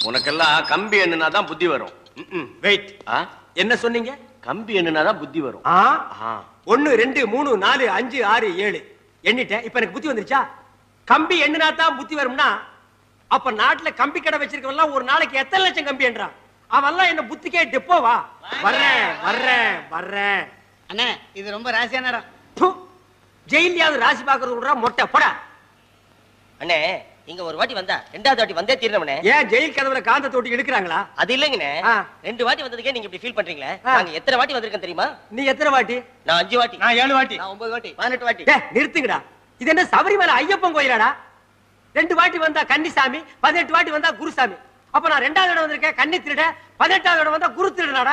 உனக்கெல்லாம் கம்பி எண்ணுனா தான் புத்தி வரும் வெயிட் ஆ? என்ன சொன்னீங்க கம்பி எண்ணுனா தான் புத்தி வரும் ஆ ஆ. ஒன்னு ரெண்டு மூணு நாலு அஞ்சு ஆறு ஏழு எண்ணிட்டேன் இப்ப எனக்கு புத்தி வந்துருச்சா கம்பி எண்ணினா தான் புத்தி வரும்னா அப்ப நாட்டுல கம்பி கடை வச்சிருக்கவன் ஒரு நாளைக்கு எத்தனை லட்சம் கம்பி என்றான் அவன்லாம் என்ன புத்திக்கே டெப்போவா வர்றேன் வர்றேன் வர்றேன் அண்ணே இது ரொம்ப ராசியான இடம் ப்பு. ஜெயிலியாவது ராசி பாக்குறது விடுறா மொட்டை போடா அண்ணே இங்க ஒரு வாட்டி வந்தா ரெண்டாவது வாட்டி வந்தே தீரணும்னே ஏன் ஜெயில் கதவுல காந்த தொட்டி எடுக்கிறாங்களா அது இல்லைங்கண்ணே ஆ. ரெண்டு வாட்டி வந்ததுக்கே நீங்க இப்படி ஃபீல் பண்றீங்களே ஆ. நாங்க எத்தனை வாட்டி வந்திருக்கேன் தெரியுமா நீ எத்தனை வாட்டி நான் அஞ்சு வாட்டி நான் ஏழு வாட்டி நான் ஒன்பது வாட்டி பதினெட்டு வாட்டி டே நிறுத்துங்கடா இது என்ன சபரிமலை ஐயப்பன் கோயிலாடா ரெண்டு வாட்டி வந்தா கன்னிசாமி பதினெட்டு வாட்டி வந்தா குருசாமி அப்ப நான் ரெண்டாவது இடம் வந்திருக்கேன் கன்னி திருட பதினெட்டாவது இடம் வந்தா குரு திருடனாடா